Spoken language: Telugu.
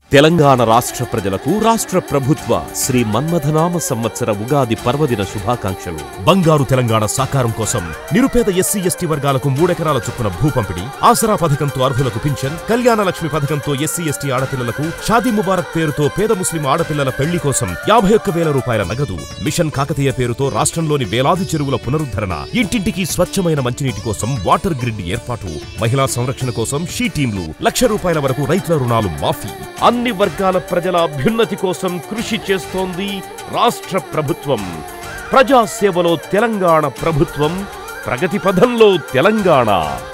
తెలంగాణ రాష్ట్ర ప్రజలకు రాష్ట్ర ప్రభుత్వ శ్రీ మన్మథనామ సంవత్సర ఉగాది పర్వదిన శుభాకాంక్షలు బంగారు తెలంగాణ సాకారం కోసం నిరుపేద ఎస్సీ ఎస్టీ వర్గాలకు మూడెకరాల చొప్పున భూ పంపిణీ ఆసరా పథకంతో అర్హులకు పింఛన్ కళ్యాణ లక్ష్మి పథకంతో ఎస్సీ ఎస్టీ ఆడపిల్లలకు షాదీ ముబారక్ పేరుతో పేద ముస్లిం ఆడపిల్లల పెళ్లి కోసం యాభై ఒక్క వేల రూపాయల నగదు మిషన్ కాకతీయ పేరుతో రాష్ట్రంలోని వేలాది చెరువుల పునరుద్ధరణ ఇంటింటికి స్వచ్ఛమైన మంచినీటి కోసం వాటర్ గ్రిడ్ ఏర్పాటు మహిళా సంరక్షణ కోసం షీ టీంలు లక్ష రూపాయల వరకు రైతుల రుణాలు మాఫీ అన్ని వర్గాల ప్రజల అభ్యున్నతి కోసం కృషి చేస్తోంది రాష్ట్ర ప్రభుత్వం ప్రజాసేవలో తెలంగాణ ప్రభుత్వం ప్రగతి పథంలో తెలంగాణ